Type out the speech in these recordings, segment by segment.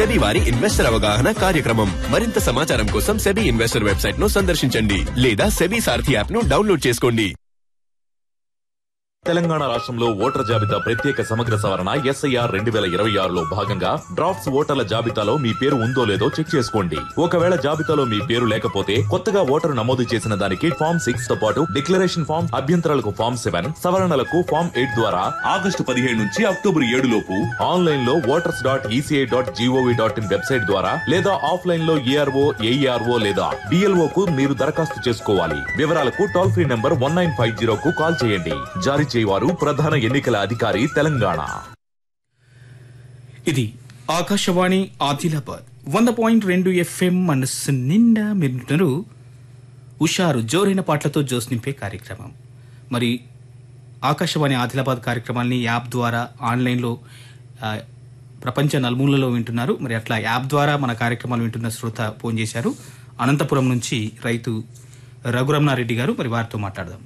SEBI వారి investor అవగాహన కార్యక్రమం మరింత సమాచారం కోసం సెబీ ఇన్వెస్టర్ వెబ్సైట్ ను సందర్శించండి లేదా సెబీ సారథి యాప్ ను డౌన్లోడ్ చేసుకోండి తెలంగాణ రాష్ట్రంలో ఓటర్ల జాబితా ప్రత్యేక సమగ్ర సవరణ ఎస్ఐఆర్ రెండు వేల ఇరవై ఆరులో భాగంగా డ్రాఫ్ట్స్ ఓటర్ల జాబితాలో మీ పేరు ఉందో లేదో చెక్ చేసుకోండి ఒకవేళ జాబితాలో మీ పేరు లేకపోతే కొత్తగా ఓటరు నమోదు చేసిన దానికి ఫామ్ సిక్స్ తో పాటు డిక్లరేషన్ ఫామ్ అభ్యంతరాలకు ఫామ్ సెవెన్ సవరణలకు ఫామ్ ఎయిట్ ద్వారా ఆగస్టు పదిహేడు నుంచి అక్టోబర్ ఏడు లోపు ఆన్లైన్ లో voters dot ECI dot GOV dot in website ద్వారా లేదా ఆఫ్లైన్ లో ఏఆర్ఓ ఏఈఆర్ఓ లేదా డిఎల్ఓ కు మీరు దరఖాస్తు చేసుకోవాలి వివరాలకు toll free number one nine five zero కు కాల్ చేయండి జారీ చేయవారు ప్రధాన ఎన్నికల అధికారి తెలంగాణ ఇది ఆకాశవాణి ఆదిలాబాద్ వంద పాయింట్ రెండు ఎఫ్ఎం మనస్సు నిండా మీరు హుషారు జోరైన పాటలతో జోస్ నింపే కార్యక్రమం మరి ఆకాశవాణి ఆదిలాబాద్ కార్యక్రమాల్ని యాప్ ద్వారా ఆన్లైన్లో ఆ, ప్రపంచ నలుమూలలో వింటున్నారు మరి అట్లా యాప్ ద్వారా మన కార్యక్రమాలు వింటున్న శ్రోత ఫోన్ చేశారు అనంతపురం నుంచి రైతు రఘురమణారెడ్డి గారు మరి వారితో మాట్లాడదాం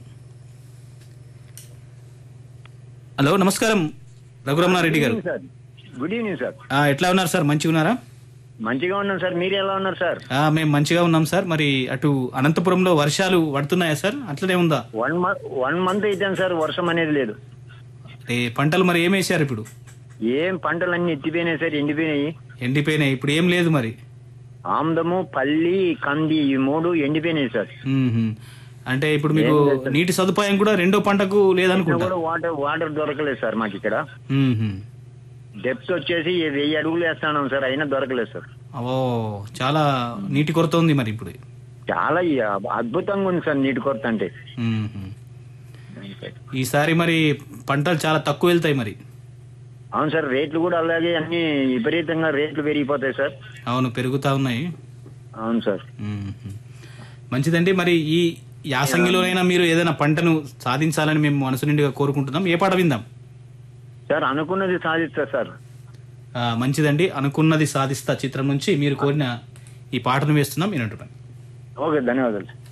హలో నమస్కారం రఘురమణారెడ్డి గారు సార్ గుడ్ ఈవినింగ్ సార్ ఆ, ఎట్లా ఉన్నారు సార్ మంచిగా ఉన్నారా మంచిగా ఉన్నాం సార్ మీరు ఎలా ఉన్నారు సార్ ఆ, మేము మంచిగా ఉన్నాం సార్ మరి అటు అనంతపురంలో వర్షాలు పడుతున్నాయా సార్ అట్లనే ఉందా వన్ మంత్ వన్ మంత్ అయితే సార్ వర్షం అనేది లేదు అంటే పంటలు మరి ఏం వేశారు ఇప్పుడు ఏం పంటలు అన్ని ఎత్తిపోయినాయి సార్ ఎండిపోయినాయి ఎండిపోయినాయి ఇప్పుడు ఏం లేదు మరి ఆముదము పల్లి కంది ఈ మూడు ఎండిపోయినాయి సార్ మ్మ్హ్మ్. అంటే ఇప్పుడు మీకు నీటి సదుపాయం కూడా రెండో పంటకు లేదనుకుంటా కూడా వాటర్ వాటర్ దొరకలేదు సార్ మాకు ఇక్కడ మ్మ్హ్మ్. డెప్త్ వచ్చేసి వెయ్యి అడుగులు వేస్తున్నాం సార్ అయినా దొరకలేదు సార్ ఓ చాలా నీటి కొరత ఉంది మరి ఇప్పుడు చాలా ఈ అద్భుతంగా ఉంది సార్ నీటి కొరత అంటే మ్మ్హ్మ్. ఈసారి మరి పంటలు చాలా తక్కువ వెళ్తాయి మరి అవును సార్ రేట్లు కూడా అలాగే అన్ని విపరీతంగా రేట్లు పెరిగిపోతాయి సార్ అవును పెరుగుతా ఉన్నాయి అవును సార్ మ్మ్. మంచిదండి మరి ఈ యాసంగిలోనైనా మీరు ఏదైనా పంటను సాధించాలని మేము మనసు నిండుగా కోరుకుంటున్నాం ఏ పాట విందాం సార్ అనుకున్నది సాధిస్తా సార్ ఆ, మంచిదండి అనుకున్నది సాధిస్తా చిత్రం నుంచి మీరు కోరిన ఈ పాటను వేస్తున్నాం వినంటున్నాం ఓకే ధన్యవాదాలు